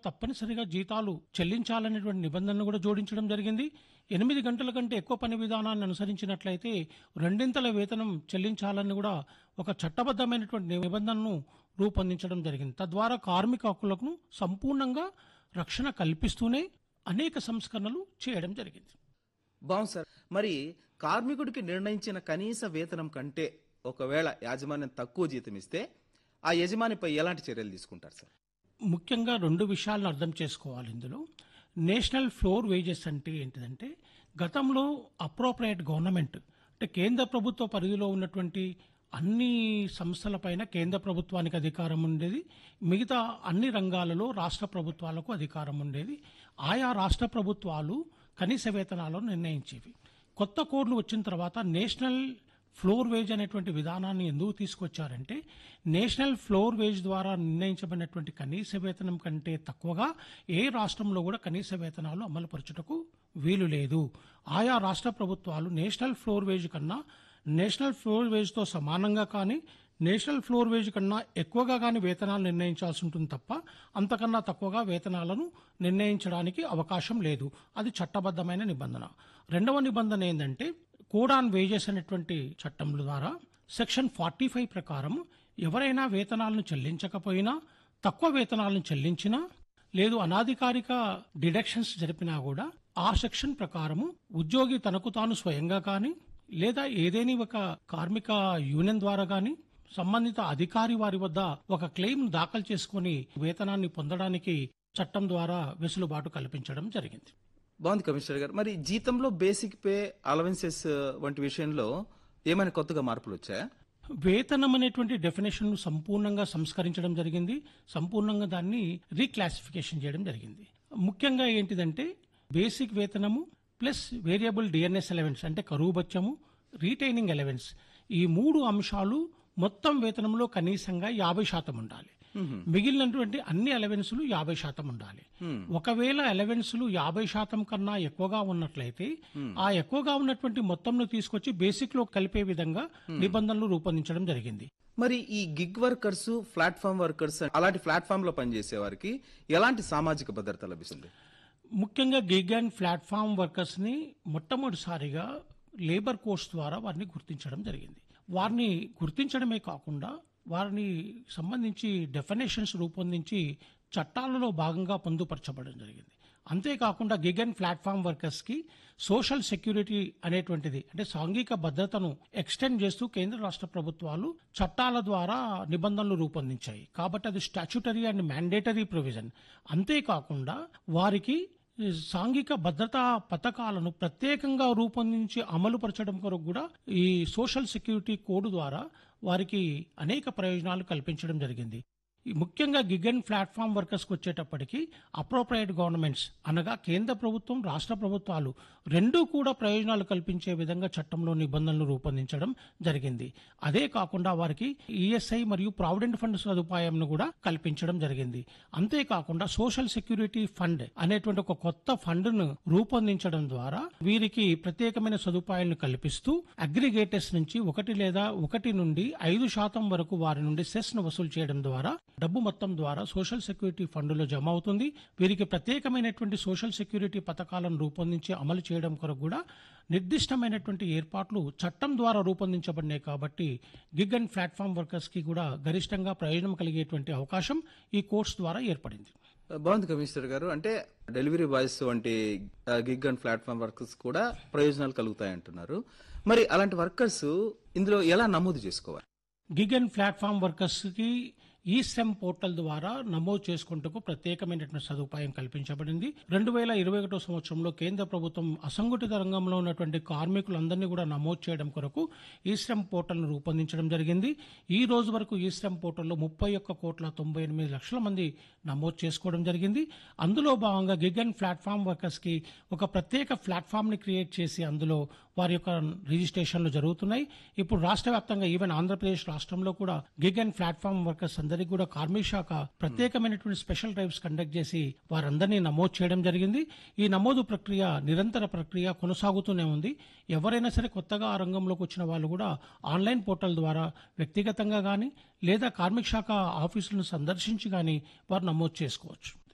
తప్పనిసరిగా జీతాలు చెల్లించాలనేటువంటి నిబంధనను కూడా జోడించడం జరిగింది ఎనిమిది గంటల కంటే ఎక్కువ పని విధానాన్ని అనుసరించినట్లయితే రెండింతల వేతనం చెల్లించాలని కూడా ఒక చట్టబద్ధమైనటువంటి నిబంధనను రూపొందించడం జరిగింది తద్వారా కార్మిక హక్కులకు సంపూర్ణంగా రక్షణ కల్పిస్తూనే అనేక సంస్కరణలు చేయడం జరిగింది బాగుంది సార్ మరి కార్మికుడికి నిర్ణయించిన కనీస వేతనం కంటే ఒకవేళ యాజమాన్యం తక్కువ జీతం ఇస్తే ఆ యజమానిపై ఎలాంటి చర్యలు తీసుకుంటారు సార్ ముఖ్యంగా రెండు విషయాలను అర్థం చేసుకోవాలి ఇందులో నేషనల్ ఫ్లోర్ వేజెస్ అంటే ఏంటిదంటే గతంలో అప్రోప్రియేట్ గవర్నమెంట్ అంటే కేంద్ర ప్రభుత్వ పరిధిలో ఉన్నటువంటి అన్ని సంస్థలపైన కేంద్ర ప్రభుత్వానికి అధికారం ఉండేది మిగతా అన్ని రంగాలలో రాష్ట్ర ప్రభుత్వాలకు అధికారం ఉండేది ఆయా రాష్ట్ర ప్రభుత్వాలు కనీస వేతనాలను నిర్ణయించేవి కొత్త కోడ్లు వచ్చిన తర్వాత నేషనల్ ఫ్లోర్ వేజ్ అనేటువంటి విధానాన్ని ఎందుకు తీసుకొచ్చారంటే నేషనల్ ఫ్లోర్ వేజ్ ద్వారా నిర్ణయించబడినటువంటి కనీస వేతనం కంటే తక్కువగా ఏ రాష్ట్రంలో కూడా కనీస వేతనాలు అమలుపరచుటకు వీలు లేదు ఆయా రాష్ట్ర ప్రభుత్వాలు నేషనల్ ఫ్లోర్ వేజ్ కన్నా నేషనల్ ఫ్లోర్ వేజ్తో సమానంగా కానీ నేషనల్ ఫ్లోర్ వేజ్ కన్నా ఎక్కువగా కానీ వేతనాలు నిర్ణయించాల్సి ఉంటుంది తప్ప అంతకన్నా తక్కువగా వేతనాలను నిర్ణయించడానికి అవకాశం లేదు అది చట్టబద్ధమైన నిబంధన రెండవ నిబంధన ఏంటంటే కోడ్ ఆన్ వేజెస్ అనేటువంటి చట్టం ద్వారా సెక్షన్ ఫార్టీ ఫైవ్ ప్రకారం ఎవరైనా వేతనాలను చెల్లించకపోయినా తక్కువ వేతనాలను చెల్లించినా లేదు అనాధికారిక డిడక్షన్స్ జరిపినా కూడా ఆ సెక్షన్ ప్రకారము ఉద్యోగి తనకు తాను స్వయంగా కానీ లేదా ఏదేని ఒక కార్మిక యూనియన్ ద్వారా కానీ సంబంధిత అధికారి వారి వద్ద ఒక క్లెయిమ్ దాఖలు చేసుకుని వేతనాన్ని పొందడానికి చట్టం ద్వారా వెసులుబాటు కల్పించడం జరిగింది బాగుంది కమిషనర్ గారు మరి జీతంలో బేసిక్ పే అలవెన్సెస్ వంటి విషయంలో ఏమైనా కొత్తగా మార్పులు వచ్చాయా వేతనం అనేటువంటి డెఫినేషన్ ను సంపూర్ణంగా సంస్కరించడం జరిగింది సంపూర్ణంగా దాన్ని రీక్లాసిఫికేషన్ చేయడం జరిగింది ముఖ్యంగా ఏంటిదంటే బేసిక్ వేతనము ప్లస్ వేరియబుల్ డిఎన్ఎస్ ఎలవెన్స్ అంటే కరువు బత్యము రీటైనింగ్ ఎలవెన్స్ ఈ మూడు అంశాలు మొత్తం వేతనంలో కనీసంగా యాభై శాతం ఉండాలి మిగిలినటువంటి అన్ని అలవెన్సులు యాభై శాతం ఉండాలి ఒకవేళ అలవెన్సులు యాభై శాతం కన్నా ఎక్కువగా ఉన్నట్లయితే ఆ ఎక్కువగా ఉన్నటువంటి మొత్తంను తీసుకొచ్చి బేసిక్ లో కలిపే విధంగా నిబంధనలు రూపొందించడం జరిగింది మరి ఈ గిగ్ వర్కర్స్ ప్లాట్ఫామ్ వర్కర్స్ అలాంటి ప్లాట్ఫామ్ లో పనిచేసే వారికి ఎలాంటి సామాజిక భద్రత లభిస్తుంది ముఖ్యంగా గిగ్ అండ్ ప్లాట్ఫామ్ వర్కర్స్ ని మొట్టమొదటిసారిగా లేబర్ కోర్స్ ద్వారా వారిని గుర్తించడం జరిగింది వారిని గుర్తించడమే కాకుండా వారిని సంబంధించి డెఫినేషన్స్ రూపొందించి చట్టాలలో భాగంగా పొందుపరచబడడం జరిగింది అంతేకాకుండా గిగ్ అండ్ ప్లాట్ఫామ్ వర్కర్స్ కి సోషల్ సెక్యూరిటీ అనేటువంటిది అంటే సాంఘిక భద్రతను ఎక్స్టెండ్ చేస్తూ కేంద్ర రాష్ట్ర ప్రభుత్వాలు చట్టాల ద్వారా నిబంధనలు రూపొందించాయి కాబట్టి అది స్టాచ్యుటరీ అండ్ మ్యాండేటరీ ప్రొవిజన్ అంతేకాకుండా వారికి సాంఘిక భద్రతా పథకాలను ప్రత్యేకంగా రూపొందించి అమలుపరచడం కొరకు కూడా ఈ సోషల్ సెక్యూరిటీ కోడ్ ద్వారా వారికి అనేక ప్రయోజనాలు కల్పించడం జరిగింది ఈ ముఖ్యంగా గిగ్ అండ్ ప్లాట్ఫామ్ వర్కర్స్ కి వచ్చేటప్పటికి అప్రోప్రియేట్ గవర్నమెంట్స్ అనగా కేంద్ర ప్రభుత్వం రాష్ట్ర ప్రభుత్వాలు రెండూ కూడా ప్రయోజనాలు కల్పించే విధంగా చట్టంలో నిబంధనలు రూపొందించడం జరిగింది అదే కాకుండా వారికి ఈఎస్ఐ మరియు ప్రావిడెంట్ ఫండ్ సదుపాయంను కూడా కల్పించడం జరిగింది అంతేకాకుండా సోషల్ సెక్యూరిటీ ఫండ్ అనేటువంటి ఒక కొత్త ఫండ్ ను రూపొందించడం ద్వారా వీరికి ప్రత్యేకమైన సదుపాయాలను కల్పిస్తూ అగ్రిగేటర్స్ నుంచి ఒకటి లేదా ఒకటి నుండి ఐదు శాతం వరకు వారి నుండి సెస్ ను వసూలు చేయడం ద్వారా డబ్బు మొత్తం ద్వారా సోషల్ సెక్యూరిటీ ఫండ్లో జమ అవుతుంది వీరికి ప్రత్యేకమైనటువంటి సోషల్ సెక్యూరిటీ పథకాలను రూపొందించి అమలు చేయడం కొరకు కూడా నిర్దిష్టమైనటువంటి ఏర్పాట్లు చట్టం ద్వారా రూపొందించబడినాయి కాబట్టి గిగ్ అండ్ ప్లాట్ఫామ్ వర్కర్స్ కి కూడా గరిష్టంగా ప్రయోజనం కలిగేటువంటి అవకాశం ఈ కోర్స్ ద్వారా ఏర్పడింది బాగుంది కమిషనర్ గారు అంటే డెలివరీ బాయ్స్ వంటి గిగ్ అండ్ ప్లాట్ఫామ్ వర్కర్స్ కూడా ప్రయోజనాలు కలుగుతాయి అంటున్నారు మరి అలాంటి వర్కర్స్ ఇందులో ఎలా నమోదు చేసుకోవాలి గిగ్ అండ్ ప్లాట్ఫామ్ వర్కర్స్ కి ఈ సెమ్ పోర్టల్ ద్వారా నమోదు చేసుకుంటూ ప్రత్యేకమైనటువంటి సదుపాయం కల్పించబడింది రెండు వేల ఇరవై ఒకటో సంవత్సరంలో కేంద్ర ప్రభుత్వం అసంఘటిత రంగంలో ఉన్నటువంటి కార్మికులందరినీ కూడా నమోదు చేయడం కొరకు ఈ శ్రమ్ పోర్టల్ను రూపొందించడం జరిగింది ఈ రోజు వరకు ఈ శ్రమ్ పోర్టల్లో ముప్పై ఒక్క కోట్ల తొంభై ఎనిమిది లక్షల మంది నమోదు చేసుకోవడం జరిగింది అందులో భాగంగా గిగ్ అండ్ ప్లాట్ఫామ్ వర్కర్స్ కి ఒక ప్రత్యేక ప్లాట్ఫామ్ ని క్రియేట్ చేసి అందులో వారి యొక్క రిజిస్ట్రేషన్లు జరుగుతున్నాయి ఇప్పుడు రాష్ట్ర వ్యాప్తంగా ఈవెన్ ఆంధ్రప్రదేశ్ రాష్ట్రంలో కూడా గిగ్ అండ్ ప్లాట్ఫామ్ వర్కర్స్ అందరికీ కూడా కార్మిక శాఖ ప్రత్యేకమైనటువంటి స్పెషల్ డ్రైవ్స్ కండక్ట్ చేసి వారందరినీ నమోదు చేయడం జరిగింది ఈ నమోదు ప్రక్రియ నిరంతర ప్రక్రియ కొనసాగుతూనే ఉంది ఎవరైనా సరే కొత్తగా ఆ రంగంలోకి వచ్చిన వాళ్ళు కూడా ఆన్లైన్ పోర్టల్ ద్వారా వ్యక్తిగతంగా కానీ లేదా కార్మిక శాఖ ఆఫీసులను సందర్శించి కానీ వారు నమోదు చేసుకోవచ్చు